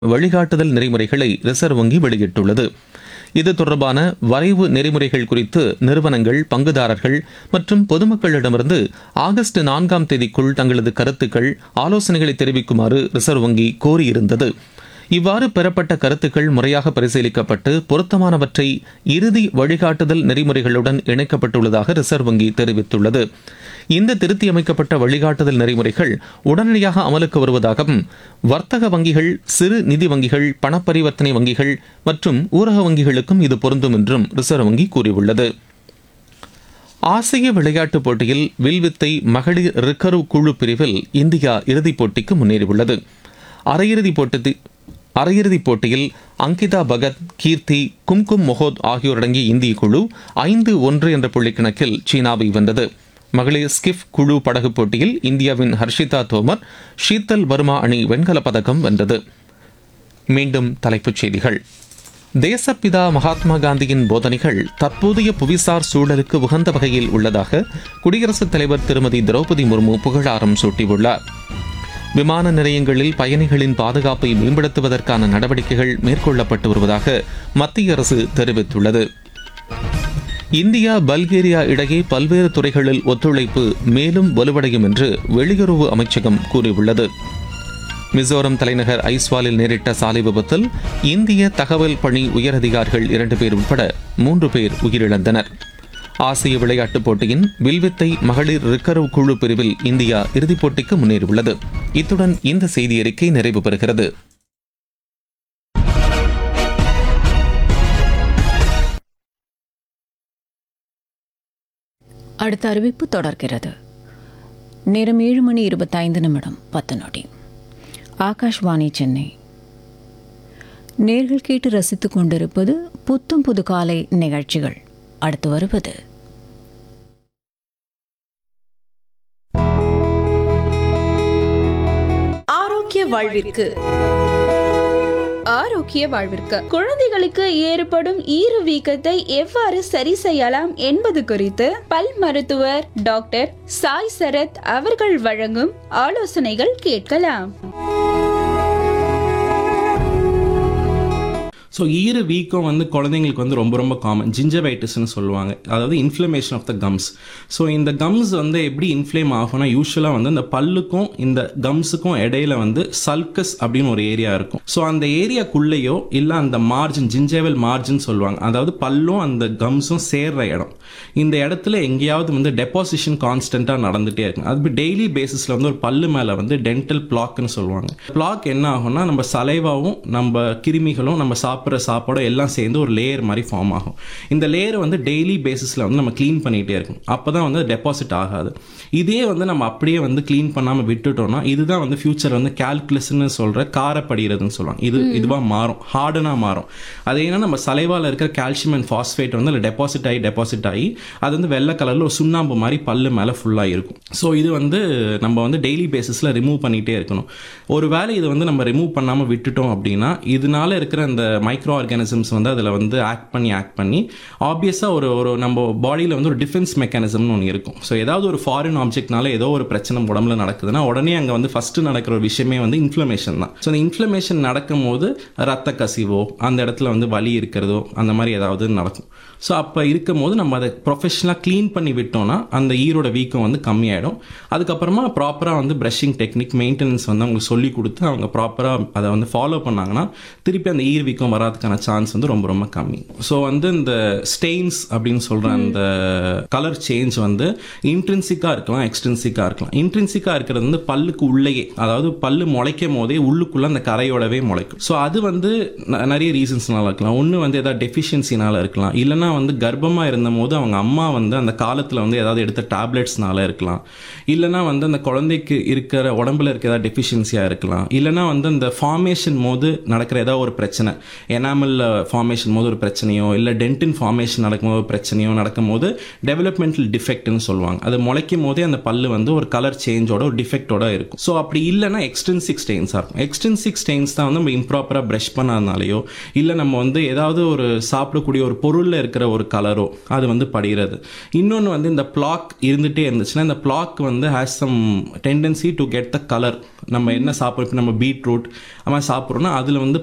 வழிகாட்டுதல் நெறிமுறைகளை ரிசர்வ் வங்கி வெளியிட்டுள்ளது இது தொடர்பான வரைவு நெறிமுறைகள் குறித்து நிறுவனங்கள் பங்குதாரர்கள் மற்றும் பொதுமக்களிடமிருந்து ஆகஸ்ட் நான்காம் தேதிக்குள் தங்களது கருத்துக்கள் ஆலோசனைகளை தெரிவிக்குமாறு ரிசர்வ் வங்கி கோரியிருந்தது இவ்வாறு பெறப்பட்ட கருத்துக்கள் முறையாக பரிசீலிக்கப்பட்டு பொருத்தமானவற்றை இறுதி வழிகாட்டுதல் நெறிமுறைகளுடன் இணைக்கப்பட்டுள்ளதாக ரிசர்வ் வங்கி தெரிவித்துள்ளது இந்த திருத்தியமைக்கப்பட்ட வழிகாட்டுதல் நெறிமுறைகள் உடனடியாக அமலுக்கு வருவதாகவும் வர்த்தக வங்கிகள் சிறு நிதி வங்கிகள் பணப்பரிவர்த்தனை வங்கிகள் மற்றும் ஊரக வங்கிகளுக்கும் இது பொருந்தும் என்றும் ரிசர்வ் வங்கி கூறியுள்ளது ஆசிய விளையாட்டுப் போட்டியில் வில்வித்தை மகளிர் ரிக்கர்வ் குழு பிரிவில் இந்தியா இறுதிப் போட்டிக்கு முன்னேறியுள்ளது அரையிறுதிப் போட்டி அரையிறுதிப் போட்டியில் அங்கிதா பகத் கீர்த்தி கும்கும் மொஹோத் ஆகியோரடங்கிய இந்திய குழு ஐந்து ஒன்று என்ற புள்ளிக்கணக்கில் சீனாவை வென்றது மகளிர் ஸ்கிஃப் குழு படகு போட்டியில் இந்தியாவின் ஹர்ஷிதா தோமர் ஷீத்தல் வர்மா அணி வெண்கலப் பதக்கம் வென்றது மீண்டும் தலைப்புச் செய்திகள் தேசப்பிதா மகாத்மா காந்தியின் போதனைகள் தற்போதைய புவிசார் சூழலுக்கு உகந்த வகையில் உள்ளதாக குடியரசுத் தலைவர் திருமதி திரௌபதி முர்மு புகழாரம் சூட்டியுள்ளார் விமான நிலையங்களில் பயணிகளின் பாதுகாப்பை மேம்படுத்துவதற்கான நடவடிக்கைகள் மேற்கொள்ளப்பட்டு வருவதாக மத்திய அரசு தெரிவித்துள்ளது இந்தியா பல்கேரியா இடையே பல்வேறு துறைகளில் ஒத்துழைப்பு மேலும் வலுவடையும் என்று வெளியுறவு அமைச்சகம் கூறியுள்ளது மிசோரம் தலைநகர் ஐஸ்வாலில் நேரிட்ட சாலை விபத்தில் இந்திய தகவல் பணி உயரதிகாரிகள் இரண்டு பேர் உட்பட மூன்று பேர் உயிரிழந்தனர் ஆசிய விளையாட்டுப் போட்டியின் வில்வித்தை மகளிர் ரிக்கர்வ் குழு பிரிவில் இந்தியா இறுதிப் போட்டிக்கு முன்னேறியுள்ளது இத்துடன் இந்த செய்தி அறிக்கை நிறைவு பெறுகிறது அடுத்த அறிவிப்பு தொடர்கிறது நேரம் ஏழு மணி இருபத்தைந்து நிமிடம் பத்து நொடி ஆகாஷ்வாணி சென்னை நேர்கள் கேட்டு ரசித்துக் கொண்டிருப்பது புத்தும் புது காலை நிகழ்ச்சிகள் அடுத்து வருவது ஆரோக்கிய வாழ்விற்கு ஆரோக்கிய வாழ்விற்கு குழந்தைகளுக்கு ஏற்படும் ஈறு வீக்கத்தை எவ்வாறு சரி செய்யலாம் என்பது குறித்து பல் மருத்துவர் டாக்டர் சாய் சரத் அவர்கள் வழங்கும் ஆலோசனைகள் கேட்கலாம் ஸோ ஈர வீக்கம் வந்து குழந்தைங்களுக்கு வந்து ரொம்ப ரொம்ப காமன் ஜிஞ்சவைட்டிஸ்னு சொல்லுவாங்க அதாவது inflammation of the gums so இந்த கம்ஸ் வந்து எப்படி இன்ஃப்ளேம் ஆகும்னா யூஸ்வலாக வந்து இந்த பல்லுக்கும் இந்த கம்ஸுக்கும் இடையில வந்து சல்கஸ் அப்படின்னு ஒரு ஏரியா இருக்கும் ஸோ அந்த ஏரியாக்குள்ளேயோ இல்லை அந்த மார்ஜின் ஜிஞ்சேவல் மார்ஜின் சொல்லுவாங்க அதாவது பல்லும் அந்த கம்ஸும் சேர்ற இடம் இந்த இடத்துல எங்கேயாவது வந்து டெபாசிஷன் கான்ஸ்டண்ட்டாக நடந்துகிட்டே இருக்கும் அது டெய்லி பேசிஸில் வந்து ஒரு பல்லு மேலே வந்து டென்டல் பிளாக்னு சொல்லுவாங்க பிளாக் என்ன ஆகும்னா நம்ம சலைவாவும் நம்ம கிருமிகளும் நம்ம சாப்பிட்ற சாப்பாடும் எல்லாம் சேர்ந்து ஒரு லேயர் மாதிரி ஃபார்ம் ஆகும் இந்த லேயரை வந்து டெய்லி பேசிஸில் வந்து நம்ம க்ளீன் பண்ணிகிட்டே இருக்கும் அப்போ தான் வந்து டெபாசிட் ஆகாது இதே வந்து நம்ம அப்படியே வந்து க்ளீன் பண்ணாமல் விட்டுட்டோம்னா இதுதான் வந்து ஃபியூச்சர் வந்து கால்குலஸ்ன்னு சொல்கிற காரப்படுகிறதுன்னு சொல்லுவாங்க இது இதுவாக மாறும் ஹார்டனாக மாறும் அது ஏன்னா நம்ம சலைவாவில் இருக்கிற கால்சியம் அண்ட் ஃபாஸ்பேட் வந்து அதில் டெபாசிட் ஆகி டெபாசிட் ஆகி அது வந்து வெள்ளை கலரில் ஒரு சுண்ணாம்பு மாதிரி பல்லு மேலே ஃபுல்லாக இருக்கும் ஸோ இது வந்து நம்ம வந்து டெய்லி பேசிஸில் ரிமூவ் பண்ணிகிட்டே இருக்கணும் ஒரு வேளை இது வந்து நம்ம ரிமூவ் பண்ணாமல் விட்டுட்டோம் அப்படின்னா இதனால இருக்கிற அந்த மைக்ரோ ஆர்கானிசம்ஸ் வந்து அதில் வந்து ஆக்ட் பண்ணி ஆக்ட் பண்ணி ஆப்வியஸாக ஒரு ஒரு நம்ம பாடியில் வந்து ஒரு டிஃபென்ஸ் மெக்கானிசம்னு ஒன்று இருக்கும் ஸோ ஏதாவது ஒரு ஃபாரின் ஆப்ஜெக்ட்னால ஏதோ ஒரு பிரச்சனை உடம்புல நடக்குதுன்னா உடனே அங்கே வந்து ஃபஸ்ட்டு நடக்கிற ஒரு விஷயமே வந்து இன்ஃப்ளமேஷன் தான் ஸோ அந்த இன்ஃப்ளமேஷன் நடக்கும் போது ரத்த கசிவோ அந்த இடத்துல வந்து வலி இருக்கிறதோ அந்த மாதிரி ஏதாவது நடக்கும் ஸோ அப்போ இருக்கும் போது நம்ம அதை ப்ரொஃபஷனலாக க்ளீன் பண்ணி விட்டோம்னா அந்த ஈரோட வீக்கம் வந்து கம்மியாயிடும் அதுக்கப்புறமா ப்ராப்பராக வந்து ப்ரஷிங் டெக்னிக் மெயின்டெனன்ஸ் வந்து அவங்களுக்கு சொல்லி கொடுத்து அவங்க ப்ராப்பராக அதை வந்து ஃபாலோ பண்ணாங்கன்னா திருப்பி அந்த ஈர் வீக்கம் வராதுக்கான சான்ஸ் வந்து ரொம்ப ரொம்ப கம்மி ஸோ வந்து இந்த ஸ்டெயின்ஸ் அப்படின்னு சொல்கிற அந்த கலர் சேஞ்ச் வந்து இன்ட்ரென்சிக்காக இருக்கலாம் எக்ஸ்டென்சிக்காக இருக்கலாம் இன்ட்ரென்சிக்காக இருக்கிறது வந்து பல்லுக்கு உள்ளேயே அதாவது பல்லு முளைக்கும் போதே உள்ளுக்குள்ளே அந்த கரையோடவே முளைக்கும் ஸோ அது வந்து ந- நிறைய ரீசன்ஸ்னால இருக்கலாம் ஒன்று வந்து ஏதாவது டெஃபிஷியன்சினால இருக்கலாம் இல்லைன்னா வந்து கர்ப்பமாக இருந்த போது அவங்க அம்மா வந்து அந்த காலத்தில் வந்து ஏதாவது எடுத்த டேப்லெட்ஸ்னால இருக்கலாம் இல்லைன்னா வந்து அந்த குழந்தைக்கு இருக்கிற உடம்புல இருக்க ஏதாவது டெஃபிஷியன்சியாக இருக்கலாம் இல்லைன்னா வந்து அந்த ஃபார்மேஷன் போது நடக்கிற ஏதாவது ஒரு பிரச்சனை எனாமல் ஃபார்மேஷன் போது ஒரு பிரச்சனையோ இல்லை டென்டின் ஃபார்மேஷன் நடக்கும்போது ஒரு பிரச்சனையோ நடக்கும்போது டெவலப்மெண்டல் டிஃபெக்ட்னு சொல்லுவாங்க அது முளைக்கும் போதே அந்த பல்லு வந்து ஒரு கலர் சேஞ்சோட ஒரு டிஃபெக்டோட இருக்கும் ஸோ அப்படி இல்லைன்னா எக்ஸ்டென்சிக் ஸ்டெயின்ஸாக இருக்கும் எக்ஸ்டென்சிக் ஸ்டெயின்ஸ் தான் வந்து நம்ம இம்ப்ராப்பராக ப்ரஷ் பண்ணாதனாலையோ இல்லை நம்ம வந்து ஏதாவது ஒரு சாப்பிடக்கூடிய ஒரு பொருளில் இருக்கிற ஒரு கலரோ அது வந்து படிகிறது இன்னொன்று வந்து இந்த பிளாக் இருந்துகிட்டே இருந்துச்சுன்னா இந்த பிளாக் வந்து has some tendency to get the colour நம்ம என்ன சாப்பிட்றோம் இப்போ நம்ம பீட்ரூட் அது மாதிரி சாப்பிட்றோன்னா அதில் வந்து